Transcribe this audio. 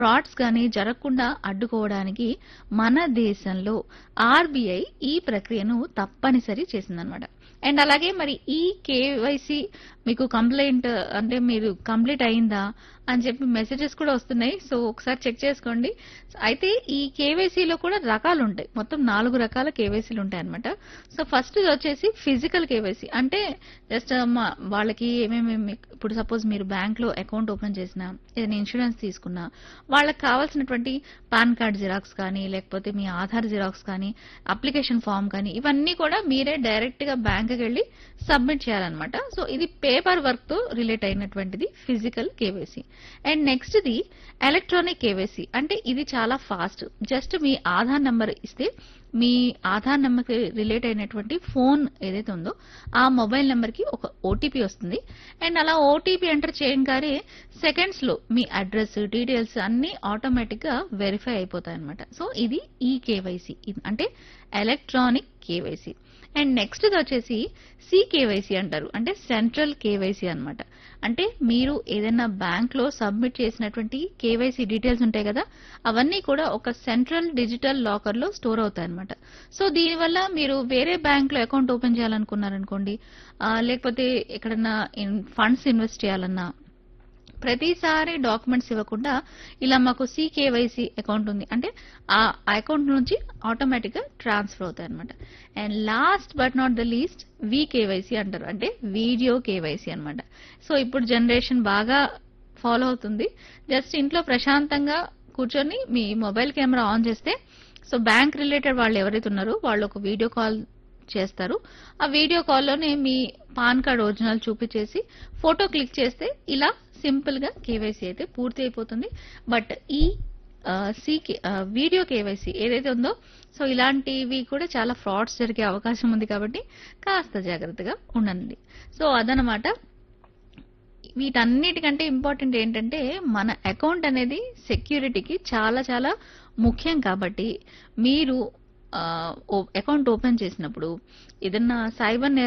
frauds గానీ జరగకుండా అడ్డుకోవడానికి మన దేశంలో ఆర్బీఐ ఈ ప్రక్రియను తప్పనిసరి చేసిందనమాట అండ్ అలాగే మరి ఈ కేవైసీ మీకు కంప్లైంట్ అంటే మీరు కంప్లీట్ అయిందా అని చెప్పి మెసేజెస్ కూడా వస్తున్నాయి సో ఒకసారి చెక్ చేసుకోండి అయితే ఈ కేవైసీలో కూడా రకాలు ఉంటాయి మొత్తం నాలుగు రకాల కేవైసీలు ఉంటాయి అనమాట సో ఫస్ట్ ఇది వచ్చేసి ఫిజికల్ కేవైసీ అంటే జస్ట్ వాళ్ళకి ఏమేమి ఇప్పుడు సపోజ్ మీరు బ్యాంక్ లో అకౌంట్ ఓపెన్ చేసినా ఏదైనా ఇన్సూరెన్స్ తీసుకున్నా వాళ్ళకి కావాల్సినటువంటి పాన్ కార్డ్ జిరాక్స్ కానీ లేకపోతే మీ ఆధార్ జిరాక్స్ కానీ అప్లికేషన్ ఫామ్ కానీ ఇవన్నీ కూడా మీరే డైరెక్ట్ గా బ్యాంక్కి వెళ్ళి సబ్మిట్ చేయాలన్నమాట సో ఇది పేపర్ వర్క్ తో రిలేట్ అయినటువంటిది physical KYC and next the electronic KYC అంటే ఇది చాలా ఫాస్ట్ జస్ట్ మీ ఆధార్ నెంబర్ ఇస్తే మీ ఆధార్ నెంబర్ కి రిలేట్ అయినటువంటి ఫోన్ ఏదైతే ఉందో ఆ మొబైల్ నెంబర్ కి ఒక ఓటీపీ వస్తుంది అండ్ అలా ఓటీపీ ఎంటర్ చేయగానే సెకండ్స్ లో మీ అడ్రస్ డీటెయిల్స్ అన్ని ఆటోమేటిక్ గా వెరిఫై అయిపోతాయి అనమాట సో ఇది ఈ కేవైసీ అంటే ఎలక్ట్రానిక్ కేవైసీ అండ్ నెక్స్ట్ వచ్చేసి సికేవైసీ అంటారు అంటే సెంట్రల్ కేవైసీ అన్నమాట అంటే మీరు ఏదైనా బ్యాంక్ లో సబ్మిట్ చేసినటువంటి కేవైసీ డీటెయిల్స్ ఉంటాయి కదా అవన్నీ కూడా ఒక సెంట్రల్ డిజిటల్ లాకర్ లో స్టోర్ అవుతాయి అనమాట సో దీనివల్ల మీరు వేరే బ్యాంక్ లో అకౌంట్ ఓపెన్ చేయాలనుకున్నారనుకోండి ఆ, లేకపోతే ఎక్కడన్నా ఫండ్స్ ఇన్వెస్ట్ చేయాలన్నా ప్రతిసారి డాక్యుమెంట్స్ ఇవ్వకుండా ఇలా మాకు సికేవైసీ అకౌంట్ ఉంది అంటే ఆ అకౌంట్ నుంచి ఆటోమేటిక్ గా ట్రాన్స్ఫర్ అవుతాయి అనమాట and last but not the least KYC అంటారు అంటే వీడియో కేవైసీ అన్నమాట సో ఇప్పుడు జనరేషన్ బాగా ఫాలో అవుతుంది జస్ట్ ఇంట్లో ప్రశాంతంగా కూర్చొని మీ మొబైల్ కెమెరా ఆన్ చేస్తే సో బ్యాంక్ రిలేటెడ్ వాళ్ళు ఎవరైతే ఉన్నారో వాళ్ళు ఒక వీడియో కాల్ చేస్తారు ఆ వీడియో కాల్లోనే మీ పాన్ కార్డ్ ఒరిజినల్ చూపించేసి ఫోటో క్లిక్ చేస్తే ఇలా సింపుల్ గా కేవైసీ అయితే పూర్తి అయిపోతుంది బట్ ఈ సి వీడియో కేవైసీ ఏదైతే ఉందో సో ఇలాంటివి కూడా చాలా ఫ్రాడ్స్ జరిగే అవకాశం ఉంది కాబట్టి కాస్త జాగ్రత్తగా ఉండండి సో అదనమాట వీటన్నిటికంటే ఇంపార్టెంట్ ఏంటంటే మన అకౌంట్ అనేది సెక్యూరిటీకి చాలా చాలా ముఖ్యం కాబట్టి మీరు అకౌంట్ ఓపెన్ చేసినప్పుడు ఏదన్నా సైబర్ నేర